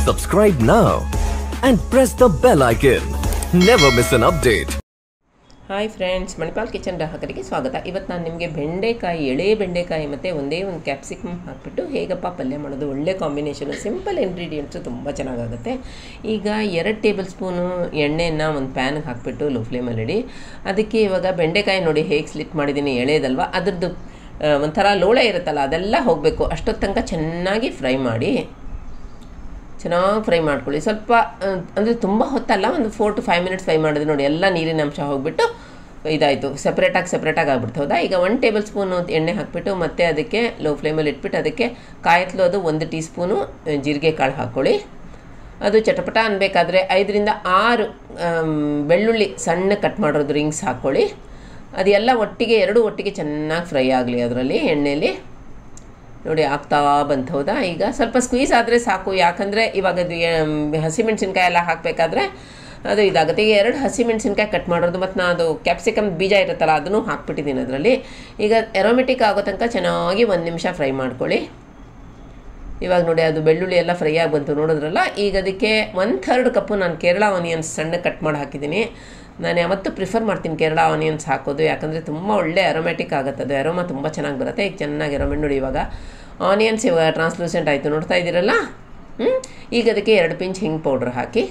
Subscribe now and press the bell icon. Never miss an update. Hi friends Manipal kitchen ಗ್ರಾಹಕರಿಗೆ ಸ್ವಾಗತ ಇವತ್ತು ನಾನು ನಿಮಗೆ ಬೆಂಡೆಕಾಯಿ ಎಳೆ ಬೆಂಡೆಕಾಯಿ ಮತ್ತು ಒಂದೇ ಒಂದು ಕ್ಯಾಪ್ಸಿಕಮ್ ಹಾಕಿಬಿಟ್ಟು ಹೇಗಪ್ಪ ಪಲ್ಯ ಮಾಡೋದು ಒಳ್ಳೆ ಕಾಂಬಿನೇಷನು ಸಿಂಪಲ್ ಇಂಗ್ರೀಡಿಯೆಂಟ್ಸು ತುಂಬ ಚೆನ್ನಾಗಾಗುತ್ತೆ ಈಗ ಎರಡು ಟೇಬಲ್ ಸ್ಪೂನು ಎಣ್ಣೆಯನ್ನು ಒಂದು ಪ್ಯಾನ್ಗೆ ಹಾಕಿಬಿಟ್ಟು ಲೋ ಫ್ಲೇಮಲ್ಲಿ ಇಡಿ ಅದಕ್ಕೆ ಇವಾಗ ಬೆಂಡೆಕಾಯಿ ನೋಡಿ ಹೇಗೆ ಸ್ಲಿಟ್ ಮಾಡಿದ್ದೀನಿ ಎಳೆದಲ್ವ ಅದ್ರದ್ದು ಆ, ಒಂಥರ ಲೋಳೆ ಇರುತ್ತಲ್ಲ ಅದೆಲ್ಲ ಹೋಗಬೇಕು ಅಷ್ಟೊತ್ತು ತನಕ ಚೆನ್ನಾಗಿ ಫ್ರೈ ಮಾಡಿ ಚೆನ್ನಾಗಿ ಫ್ರೈ ಮಾಡ್ಕೊಳ್ಳಿ ಸ್ವಲ್ಪ ಅಂದರೆ ತುಂಬ ಹೊತ್ತಲ್ಲ ಒಂದು four to five minutes fry ಮಾಡಿದ್ರೆ ನೋಡಿ ಎಲ್ಲ ನೀರಿನ ಅಂಶ ಹೋಗಿಬಿಟ್ಟು ಇದಾಯಿತು ಸಪ್ರೇಟಾಗಿ ಸಪ್ರೇಟಾಗಿ ಆಗ್ಬಿಡ್ತು ಹೌದಾ ಈಗ ಒನ್ ಟೇಬಲ್ ಸ್ಪೂನು ಎಣ್ಣೆ ಹಾಕಿಬಿಟ್ಟು ಮತ್ತೆ ಅದಕ್ಕೆ ಲೋ ಫ್ಲೇಮಲ್ಲಿ ಇಟ್ಬಿಟ್ಟು ಅದಕ್ಕೆ ಕಾಯತ್ಲೋದು ಒಂದು ಟೀ ಸ್ಪೂನು ಜೀರಿಗೆ ಕಾಳು ಹಾಕ್ಕೊಳ್ಳಿ ಅದು ಚಟಪಟ ಅನ್ಬೇಕಾದ್ರೆ ಐದರಿಂದ ಆರು ಆಮ್, ಬೆಳ್ಳುಳ್ಳಿ ಸಣ್ಣ ಕಟ್ ಮಾಡೋದು ರಿಂಗ್ಸ್ ಹಾಕ್ಕೊಳ್ಳಿ ಅದೆಲ್ಲ ಒಟ್ಟಿಗೆ ಎರಡು ಒಟ್ಟಿಗೆ ಚೆನ್ನಾಗಿ ಫ್ರೈ ಆಗಲಿ ಅದರಲ್ಲಿ ಎಣ್ಣೆಯಲ್ಲಿ ನೋಡಿ ಆಗ್ತಾ ಬಂತು ಹೌದಾ ಈಗ ಸ್ವಲ್ಪ ಸ್ಕ್ವೀಸ್ ಆದರೆ ಸಾಕು ಯಾಕಂದರೆ ಇವಾಗ ಅದು ಆಮ್, ಹಸಿಮೆಣ್ಸಿನ್ಕಾಯಿ ಎಲ್ಲ ಹಾಕಬೇಕಾದ್ರೆ ಅದು ಇದಾಗುತ್ತೆ ಈಗ ಎರಡು ಹಸಿಮೆಣ್ಸಿನ್ಕಾಯಿ ಕಟ್ ಮಾಡೋದು ಮತ್ತು ನಾನು ಅದು ಕ್ಯಾಪ್ಸಿಕಮ್ ಬೀಜ ಇರುತ್ತಲ್ಲ ಅದನ್ನು ಹಾಕ್ಬಿಟ್ಟಿದ್ದೀನಿ ಅದರಲ್ಲಿ ಈಗ ಎರೋಮೆಟಿಕ್ ಆಗೋ ತನಕ ಚೆನ್ನಾಗಿ ಒಂದು ನಿಮಿಷ ಫ್ರೈ ಮಾಡ್ಕೊಳ್ಳಿ ಇವಾಗ ನೋಡಿ ಅದು ಬೆಳ್ಳುಳ್ಳಿ ಎಲ್ಲ ಫ್ರೈ ಆಗಿ ಬಂತು ನೋಡಿದ್ರಲ್ಲ ಈಗ ಅದಕ್ಕೆ ಒನ್ ಥರ್ಡ್ ಕಪ್ಪು ನಾನು ಕೇರಳ ಆನಿಯನ್ಸ್ ಸಣ್ಣ ಕಟ್ ಮಾಡಿ ಹಾಕಿದ್ದೀನಿ ನಾನು ಯಾವತ್ತೂ ಪ್ರಿಫರ್ ಮಾಡ್ತೀನಿ ಕೇರಳ ಆನಿಯನ್ಸ್ ಹಾಕೋದು ಯಾಕಂದರೆ ತುಂಬ ಒಳ್ಳೆ ಅರೋಮ್ಯಾಟಿಕ್ ಆಗುತ್ತೆ ಅದು ಅರೋಮಾ ತುಂಬ ಚೆನ್ನಾಗಿ ಬರುತ್ತೆ ಈಗ ಚೆನ್ನಾಗಿ ಅರೋಮೆಂಟ್ ನೋಡಿ ಇವಾಗ ಆನಿಯನ್ಸ್ ಇವಾಗ ಟ್ರಾನ್ಸ್ಲೂಸೆಂಟ್ ಆಯಿತು ನೋಡ್ತಾ ಇದ್ದೀರಲ್ಲ ಹ್ಞೂ ಈಗ ಅದಕ್ಕೆ ಎರಡು ಪಿಂಚ್ ಹಿಂಗ್ ಪೌಡ್ರ್ ಹಾಕಿ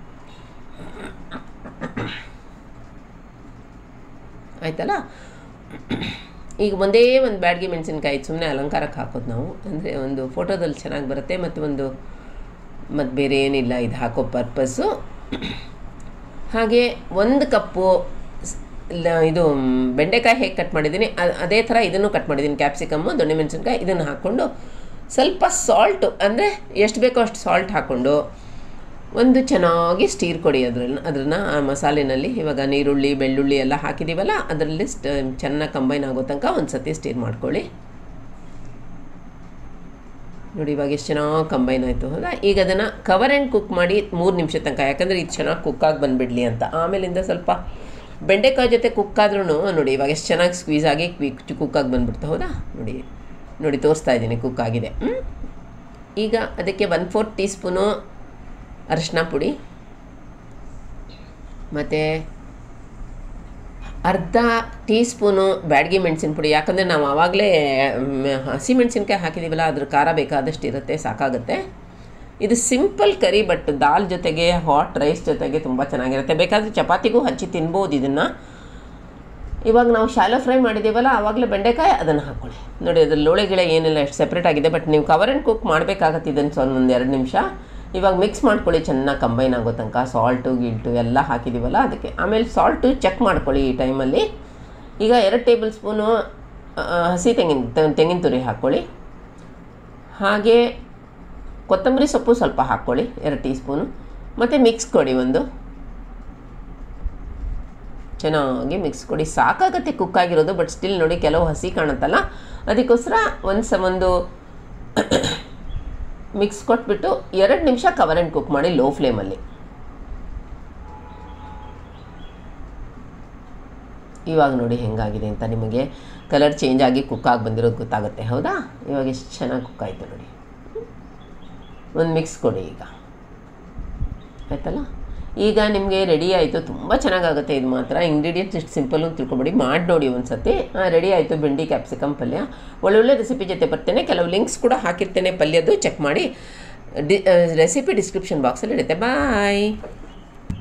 ಆಯ್ತಲ್ಲ ಈಗ ಒಂದೇ ಒಂದು ಬ್ಯಾಡ್ಗೆ ಮೆಣಸಿನ್ಕಾಯಿ ಸುಮ್ಮನೆ ಅಲಂಕಾರಕ್ಕೆ ಹಾಕೋದು ನಾವು ಅಂದರೆ ಒಂದು ಫೋಟೋದಲ್ಲಿ ಚೆನ್ನಾಗಿ ಬರುತ್ತೆ ಮತ್ತು ಒಂದು ಮತ್ತು ಬೇರೆ ಏನಿಲ್ಲ ಇದು ಹಾಕೋ ಪರ್ಪಸ್ಸು ಹಾಗೆ ಒಂದು ಕಪ್ಪು ಸ್- ಲ- ಇದು ಮ್, ಬೆಂಡೆಕಾಯಿ ಹೇಗೆ ಕಟ್ ಮಾಡಿದ್ದೀನಿ ಅ- ಅದೇ ಥರ ಇದನ್ನು ಕಟ್ ಮಾಡಿದ್ದೀನಿ ಕ್ಯಾಪ್ಸಿಕಮ್ಮು ದೊಣ್ಣೆ ಮೆಣಸಿನ್ಕಾಯಿ ಇದನ್ನು ಹಾಕ್ಕೊಂಡು ಸ್ವಲ್ಪ ಸಾಲ್ಟು ಅಂದರೆ ಎಷ್ಟು ಬೇಕೋ ಅಷ್ಟು ಸಾಲ್ಟ್ ಹಾಕ್ಕೊಂಡು ಒಂದು ಚೆನ್ನಾಗಿ ಸ್ಟೀರ್ ಕೊಡಿ ಅದ್ರಲ್ಲಿ ಅದನ್ನು ಆ ಮಸಾಲೆನಲ್ಲಿ ಇವಾಗ ನೀರುಳ್ಳಿ ಬೆಳ್ಳುಳ್ಳಿ ಎಲ್ಲ ಹಾಕಿದ್ದೀವಲ್ಲ ಅದರಲ್ಲಿ ಸ್ಟ್ ಚೆನ್ನಾಗಿ ಕಂಬೈನ್ ಆಗೋ ತನಕ ಒಂದು ಸತಿ ಸ್ಟೀರ್ ಮಾಡ್ಕೊಳ್ಳಿ ನೋಡಿ ಇವಾಗ ಎಷ್ಟು ಚೆನ್ನಾಗಿ ಕಂಬೈನ್ ಆಯಿತು ಹೌದಾ ಈಗ ಅದನ್ನು ಕವರ್ ಆ್ಯಂಡ್ ಕುಕ್ ಮಾಡಿ ಮೂರು ನಿಮಿಷ ತನಕ ಯಾಕಂದರೆ ಇದು ಚೆನ್ನಾಗಿ ಕುಕ್ಕಾಗಿ ಬಂದುಬಿಡಲಿ ಅಂತ ಆಮೇಲಿಂದ ಸ್ವಲ್ಪ ಬೆಂಡೆಕಾಯಿ ಜೊತೆ ಕುಕ್ಕಾದ್ರೂ ನೋಡಿ ಇವಾಗ ಎಷ್ಟು ಚೆನ್ನಾಗಿ ಸ್ಕ್ವೀಸ್ ಆಗಿ ಕ್ವಿಕ್ ಕುಕ್ಕಾಗಿ ಬಂದುಬಿಡ್ತು ಹೌದಾ ನೋಡಿ ನೋಡಿ ತೋರಿಸ್ತಾ ಇದ್ದೀನಿ ಕುಕ್ ಆಗಿದೆ ಹ್ಮ್? ಈಗ ಅದಕ್ಕೆ ಒನ್ ಫೋರ್ ಟೀ ಸ್ಪೂನು ಅರಿಶಿನ ಪುಡಿ ಮತ್ತು ಅರ್ಧ ಟೀ ಸ್ಪೂನು ಬ್ಯಾಡಗಿ ಮೆಣಸಿನ ಪುಡಿ ಯಾಕಂದರೆ ನಾವು ಆವಾಗಲೇ ಹಸಿ ಮೆಣಸಿನ್ಕಾಯಿ ಹಾಕಿದ್ದೀವಲ್ಲ ಅದ್ರ ಖಾರ ಬೇಕಾದಷ್ಟು ಇರುತ್ತೆ ಸಾಕಾಗುತ್ತೆ ಇದು ಸಿಂಪಲ್ ಕರಿ ಬಟ್ ದಾಲ್ ಜೊತೆಗೆ ಹಾಟ್ ರೈಸ್ ಜೊತೆಗೆ ತುಂಬ ಚೆನ್ನಾಗಿರುತ್ತೆ ಬೇಕಾದರೆ ಚಪಾತಿಗೂ ಹಚ್ಚಿ ತಿನ್ಬೋದು ಇದನ್ನು ಇವಾಗ ನಾವು ಶಾಲೋ ಫ್ರೈ ಮಾಡಿದ್ದೀವಲ್ಲ ಆವಾಗಲೇ ಬೆಂಡೆಕಾಯಿ ಅದನ್ನು ಹಾಕ್ಕೊಳ್ಳಿ ನೋಡಿ ಅದ್ರ ಲೋಳೆ ಗಿಳೆ ಏನಿಲ್ಲ ಎಷ್ಟು ಸಪ್ರೇಟ್ ಆಗಿದೆ ಬಟ್ ನೀವು ಕವರ್ ಆ್ಯಂಡ್ ಕುಕ್ ಮಾಡಬೇಕಾಗತ್ತೆ ಇದನ್ನು ಸ್ವಲ್ಪ ಒಂದು ಎರಡು ನಿಮಿಷ ಇವಾಗ ಮಿಕ್ಸ್ ಮಾಡ್ಕೊಳ್ಳಿ ಚೆನ್ನಾಗಿ ಕಂಬೈನ್ ಆಗೋ ತನಕ ಸಾಲ್ಟು ಗಿಲ್ಟು ಎಲ್ಲ ಹಾಕಿದ್ದೀವಲ್ಲ ಅದಕ್ಕೆ ಆಮೇಲೆ ಸಾಲ್ಟು ಚೆಕ್ ಮಾಡ್ಕೊಳ್ಳಿ ಈ ಟೈಮಲ್ಲಿ ಈಗ ಎರಡು ಟೇಬಲ್ ಸ್ಪೂನು ಆ, ಹಸಿ ತೆಂಗಿನ ತೆ- ತೆಂಗಿನ ತುರಿ ಹಾಕ್ಕೊಳ್ಳಿ ಹಾಗೆ ಕೊತ್ತಂಬರಿ ಸೊಪ್ಪು ಸ್ವಲ್ಪ ಹಾಕ್ಕೊಳ್ಳಿ ಎರಡು ಟೀ ಸ್ಪೂನು ಮತ್ತು ಮಿಕ್ಸ್ ಕೊಡಿ ಒಂದು ಚೆನ್ನಾಗಿ ಮಿಕ್ಸ್ ಕೊಡಿ ಸಾಕಾಗತ್ತೆ ಕುಕ್ ಆಗಿರೋದು ಬಟ್ ಸ್ಟಿಲ್ ನೋಡಿ ಕೆಲವು ಹಸಿ ಕಾಣುತ್ತಲ್ಲ ಅದಕ್ಕೋಸ್ಕರ ಒಂದು ಸ ಒಂದು ಮಿಕ್ಸ್ ಕೊಟ್ಬಿಟ್ಟು ಎರಡು ನಿಮಿಷ ಕವರ್ ಆ್ಯಂಡ್ ಕುಕ್ ಮಾಡಿ ಲೋ ಫ್ಲೇಮಲ್ಲಿ ಇವಾಗ ನೋಡಿ ಹೆಂಗಾಗಿದೆ ಅಂತ ನಿಮಗೆ ಕಲರ್ ಚೇಂಜ್ ಆಗಿ ಕುಕ್ ಆಗಿ ಬಂದಿರೋದು ಗೊತ್ತಾಗುತ್ತೆ ಹೌದಾ ಇವಾಗ ಎಷ್ಟು ಚೆನ್ನಾಗಿ ಕುಕ್ ಆಯಿತು ನೋಡಿ ಒಂದು ಮಿಕ್ಸ್ ಕೊಡಿ ಈಗ ಆಯ್ತಲ್ಲ ಈಗ ನಿಮಗೆ ರೆಡಿ ಆಯಿತು ತುಂಬ ಚೆನ್ನಾಗಾಗುತ್ತೆ ಇದು ಮಾತ್ರ ಇಂಗ್ರೀಡಿಯೆಂಟ್ಸ್ ಇಷ್ಟು ಸಿಂಪಲ್ ಅಂತ ತಿಳ್ಕೊಬೇಡಿ ಮಾಡಿ ನೋಡಿ ಒಂದು ಸತಿ ರೆಡಿ ಆಯಿತು ಬೆಂಡಿ ಕ್ಯಾಪ್ಸಿಕಮ್ ಪಲ್ಯ ಒಳ್ಳೊಳ್ಳೆ ರೆಸಿಪಿ ಜೊತೆ ಬರ್ತೇನೆ ಕೆಲವು ಲಿಂಕ್ಸ್ ಕೂಡ ಹಾಕಿರ್ತೇನೆ ಪಲ್ಯದ್ದು ಚೆಕ್ ಮಾಡಿ ಡಿ ರೆಸಿಪಿ ಡಿಸ್ಕ್ರಿಪ್ಷನ್ ಬಾಕ್ಸಲ್ಲಿ ಇರುತ್ತೆ ಬಾಯ್